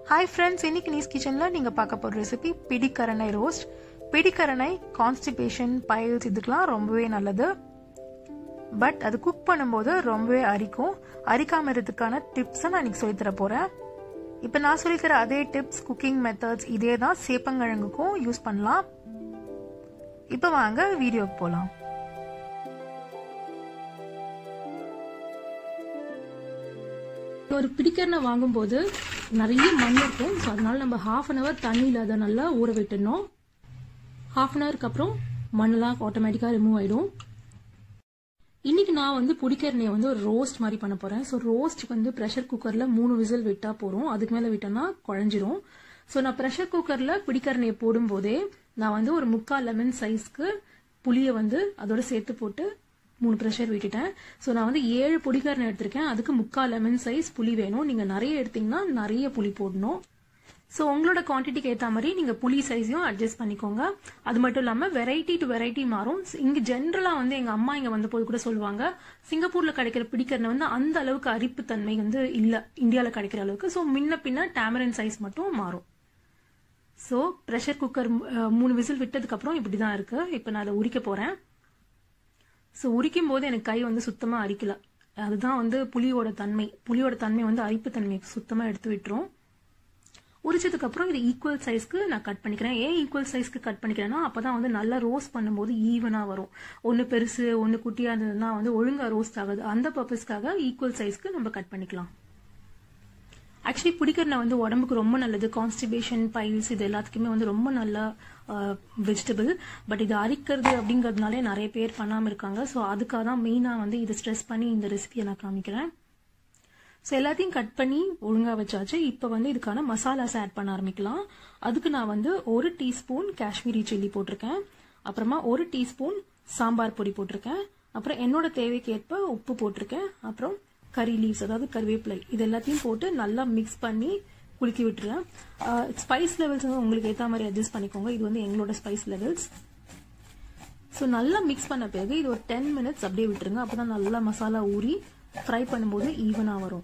hi friends இன்னைக்கு knees கிச்சனில் நீங்கள் பார்க்க போகிற ரெசிபி பிடிக்கரணை ரோஸ்ட் பிடிக்கரணை கான்ஸ்டிபேஷன் பைல்ஸ் இதுக்கெலாம் ரொம்பவே நல்லது பட் அது குக் பண்ணும்போது ரொம்பவே அரிக்கும் அரிக்காம இருக்கிறதுக்கான டிப்ஸை நான் இன்னைக்கு சொல்லித்தர போகிறேன் இப்போ நான் சொல்லித்தர அதே டிப்ஸ் குக்கிங் மெத்தட்ஸ் இதே தான் சேப்பங்கிழங்குக்கும் யூஸ் பண்ணலாம் இப்போ வாங்க வீடியோக்கு போகலாம் ஒரு பிடிக்கரணை வாங்கும்போது நிறைய மண் இருக்கும் ஸோ அதனால நம்ம ஹாஃப் அன் ஹவர் தண்ணியில் அதை நல்லா ஊற விட்டுடணும் ஹாஃப் அன் ஹவருக்கு அப்புறம் மண்ணெல்லாம் ஆட்டோமேட்டிக்காக ரிமூவ் ஆகிடும் இன்னைக்கு நான் வந்து பிடிக்கரணையை வந்து ஒரு ரோஸ்ட் மாதிரி பண்ண போகிறேன் ஸோ ரோஸ்ட் வந்து ப்ரெஷர் குக்கரில் மூணு விசில் விட்டால் போகிறோம் அதுக்கு மேலே விட்டோன்னா குழஞ்சிரும் ஸோ நான் ப்ரெஷர் குக்கரில் பிடிக்கரணையை போடும்போதே நான் வந்து ஒரு முக்கால் லெமன் சைஸ்க்கு புளியை வந்து அதோட சேர்த்து போட்டு மூணு ப்ரெஷர் விட்டுட்டேன் ஸோ நான் வந்து ஏழு பொடிக்காரனை எடுத்திருக்கேன் அதுக்கு முக்கால் லெமன் சைஸ் புளி வேணும் நீங்கள் நிறைய எடுத்தீங்கன்னா நிறைய புளி போடணும் ஸோ உங்களோட குவான்டிட்டிக்கு ஏற்ற மாதிரி நீங்கள் புளி சைஸையும் அட்ஜஸ்ட் பண்ணிக்கோங்க அது மட்டும் இல்லாமல் வெரைட்டி டு வெரைட்டி மாறும் இங்கே ஜென்ரலாக வந்து எங்கள் அம்மா இங்கே வந்த போது கூட சொல்லுவாங்க சிங்கப்பூரில் கிடைக்கிற பிடிக்கிறன வந்து அந்த அளவுக்கு அரிப்பு தன்மை வந்து இல்லை இந்தியாவில் கிடைக்கிற அளவுக்கு ஸோ முன்ன பின்ன டேமரன் சைஸ் மட்டும் மாறும் ஸோ ப்ரெஷர் குக்கர் மூணு விசில் விட்டதுக்கப்புறம் இப்படி தான் இருக்குது இப்போ நான் அதை உரிக்க போகிறேன் ஸோ உரிக்கும் போது எனக்கு கை வந்து சுத்தமாக அரிக்கல அதுதான் வந்து புளியோட தன்மை புளியோட தன்மை வந்து அரிப்பு தன்மையை சுத்தமாக எடுத்து விட்டுரும் உரிச்சதுக்கு அப்புறம் இது ஈக்குவல் சைஸ்க்கு நான் கட் பண்ணிக்கிறேன் ஏன் ஈக்குவல் சைஸ்க்கு கட் பண்ணிக்கிறேன்னா அப்பதான் வந்து நல்லா ரோஸ்ட் பண்ணும்போது ஈவனா வரும் ஒன்னு பெருசு ஒன்னு குட்டியா இருந்ததுன்னா வந்து ஒழுங்கா ரோஸ்ட் ஆகுது அந்த பர்பஸ்க்காக ஈக்குவல் சைஸ்க்கு நம்ம கட் பண்ணிக்கலாம் ஆக்சுவலி பிடிக்கிறன வந்து உடம்புக்கு ரொம்ப நல்லது கான்ஸ்டிபேஷன் பைல்ஸ் இது எல்லாத்துக்குமே வந்து ரொம்ப நல்ல வெஜிடபிள் பட் இது அரிக்கிறது அப்படிங்கிறதுனாலே நிறைய பேர் பண்ணாமல் இருக்காங்க ஸோ அதுக்காக தான் மெயினாக வந்து இதை ஸ்ட்ரெஸ் பண்ணி இந்த ரெசிபியை நான் காமிக்கிறேன் ஸோ எல்லாத்தையும் கட் பண்ணி ஒழுங்காக வச்சாச்சு இப்போ வந்து இதுக்கான மசாலாஸ் ஆட் பண்ண ஆரம்பிக்கலாம் அதுக்கு நான் வந்து ஒரு டீஸ்பூன் காஷ்மீரி சில்லி போட்டிருக்கேன் அப்புறமா ஒரு டீஸ்பூன் சாம்பார் பொடி போட்டிருக்கேன் அப்புறம் என்னோட தேவைக்கு ஏற்ப உப்பு போட்டிருக்கேன் அப்புறம் கறி லீவ்ஸ் அதாவது கருவேப்பிலை இது எல்லாத்தையும் போட்டு நல்லா மிக்ஸ் பண்ணி குலுக்கி விட்டுறேன் ஸ்பைஸ் லெவல்ஸ் வந்து உங்களுக்கு ஏற்ற மாதிரி அட்ஜஸ்ட் பண்ணிக்கோங்க இது வந்து எங்களோட ஸ்பைஸ் லெவல்ஸ் ஸோ நல்லா மிக்ஸ் பண்ண பிறகு இது ஒரு டென் மினிட்ஸ் அப்படியே விட்டுருங்க அப்போதான் நல்லா மசாலா ஊறி ஃப்ரை பண்ணும்போது ஈவனாக வரும்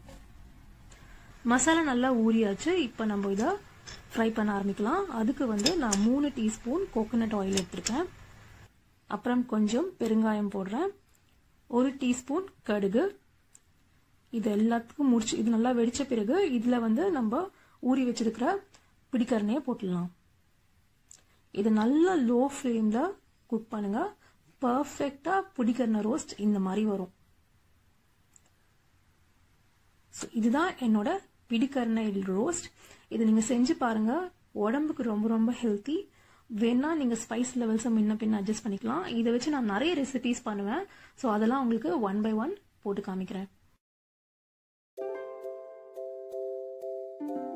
மசாலா நல்லா ஊறியாச்சு இப்போ நம்ம இதை ஃப்ரை பண்ண ஆரம்பிக்கலாம் அதுக்கு வந்து நான் மூணு டீஸ்பூன் கோகோனட் ஆயில் எடுத்திருக்கேன் அப்புறம் கொஞ்சம் பெருங்காயம் போடுறேன் ஒரு டீஸ்பூன் கடுகு இது எல்லாத்துக்கும் முடிச்சு இது நல்லா வெடிச்ச பிறகு இதில் வந்து நம்ம ஊறி வச்சிருக்கிற பிடிக்கரணையை போட்டுடலாம் இது நல்லா லோ ஃப்ளேமில் குக் பண்ணுங்க பர்ஃபெக்டாக பிடிக்கரணை ரோஸ்ட் இந்த மாதிரி வரும் ஸோ இதுதான் என்னோட பிடிக்கரணை ரோஸ்ட் இதை நீங்கள் செஞ்சு பாருங்க உடம்புக்கு ரொம்ப ரொம்ப ஹெல்த்தி வேணா நீங்கள் ஸ்பைஸ் லெவல்ஸை முன்ன பின்ன அட்ஜஸ்ட் பண்ணிக்கலாம் இதை வச்சு நான் நிறைய ரெசிபிஸ் பண்ணுவேன் ஸோ அதெல்லாம் உங்களுக்கு ஒன் பை ஒன் போட்டு காமிக்கிறேன்